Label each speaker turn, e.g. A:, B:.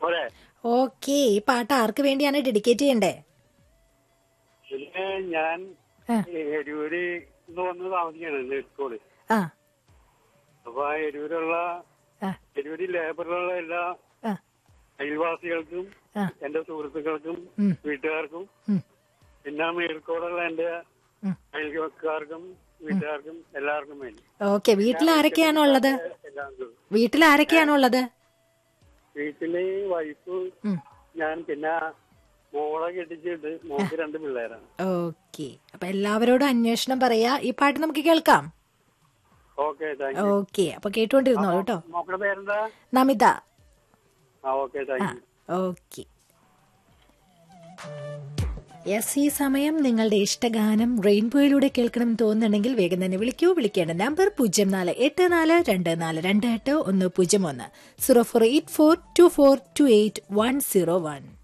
A: പോരെ
B: ഓക്കെ ഈ പാട്ട് ആർക്ക് വേണ്ടിയാണ് ഡെഡിക്കേറ്റ് ചെയ്യണ്ടേ
A: പിന്നെ ഞാൻ
B: ആ.
A: എരൂര് ഇന്ന് വന്ന് താമസിക്കാണ് നെൽക്കോട്
B: ആ
A: അപ്പൊ ആ എരൂരുള്ള
B: ആ
A: എരൂര് ലേബറിലുള്ള എല്ലാ
B: ആ
A: അയൽവാസികൾക്കും
B: ആ.
A: എന്റെ സുഹൃത്തുക്കൾക്കും
B: ഉം.
A: വീട്ടുകാർക്കും
B: ഉം,
A: പിന്നെ മേൽക്കോടുള്ള എന്റെ
B: ഉം.
A: അയൽക്കാർക്കും വീട്ടുകാർക്കും എല്ലാവർക്കും വേണ്ടി
B: ഓക്കെ വീട്ടിൽ ആരൊക്കെയാണോ ഉള്ളത്
A: എല്ലാവർക്കും
B: വീട്ടിൽ ആരൊക്കെയാണോ ഉള്ളത്
A: വീട്ടില് വൈഫ്
B: ഉം.
A: ഞാൻ പിന്നെ മോളെ കെട്ടിച്ചിട്ട് മോക്ക് രണ്ട് പിള്ളേരാണ്
B: ഓക്കെ അപ്പൊ എല്ലാവരോടും അന്വേഷണം പറയാ ഈ പാട്ട് നമുക്ക് കേൾക്കാം
A: ഓക്കെ താങ്ക് യു
B: ഓക്കെ അപ്പൊ കേട്ടോണ്ടിരുന്നോളൂ കേട്ടോ
A: മോക്കടെ പേരെന്താ
B: നമിത
A: ആ okay thank you
B: okay yes ഈ സമയം നിങ്ങളുടെ ഇഷ്ടഗാനം റെയിൻബോയിലൂടെ കേൾക്കണം തോന്നുന്നുണ്ടെങ്കിൽ വേഗം തന്നെ വിളിക്കൂ വിളിക്കേണ്ട നമ്പർ പൂജ്യം നാല് എട്ട് നാല് രണ്ട് നാല് രണ്ട് എട്ട് ഒന്ന് പൂജ്യം ഒന്ന് zero four eight four two four two eight one zero one